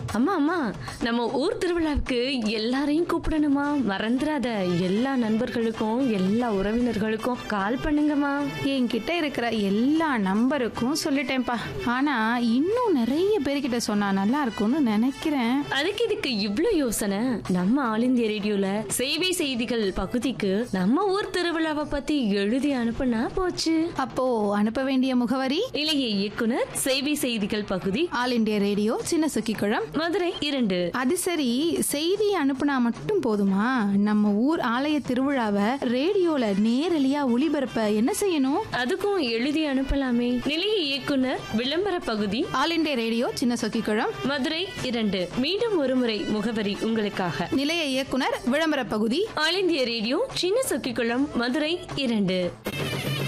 அம்மா அம்மா நம்ம ஊர் திருவிழாவுக்கு எல்லாரையும் கூப்பிடணுமா மறந்துடாத எல்லா நண்பர்களுக்கும் எல்லா உறவினர்களுக்கும் கால் பண்ணுங்கம்மா என்கிட்ட இருக்கிற எல்லா நம்பருக்கும் சொல்லிட்டேன்ப்பா ஆனா இன்னும் நிறைய பேர்கிட்ட சொன்னா நல்லா இருக்கும்னு நினைக்கிறேன் அதுக்கு இதுக்கு இவ்ளோ யோசனை நம்ம ஆல் இந்தியா ரேடியோல செய்தி செய்திகள் பகுதிக்கு நம்ம ஊர் திருவிழாவை பத்தி எழுதி அனுப்புனா போச்சு அப்போ அனுப்ப வேண்டிய முகவரி இளைய இயக்குனர் செய்தி செய்திகள் பகுதி ஆல் இண்டியா ரேடியோ சின்ன சுக்கிக்குளம் மதுரை இரண்டு அது சரி செய்தி அனுப்புனா மட்டும் போதுமா நம்ம ஊர் ஆலய திருவிழாவை ரேடியோல நேரலையா ஒளிபரப்ப என்ன செய்யணும் அதுக்கும் எழுதி அனுப்பலாமே நிலைய இயக்குனர் விளம்பர பகுதி ஆல் இண்டியா ரேடியோ சின்ன சொக்கிக்குளம் மதுரை இரண்டு மீண்டும் ஒருமுறை முகவரி உங்களுக்காக நிலைய இயக்குனர் விளம்பர பகுதி ஆல் இந்திய ரேடியோ சின்ன சொக்கிக்குளம் மதுரை இரண்டு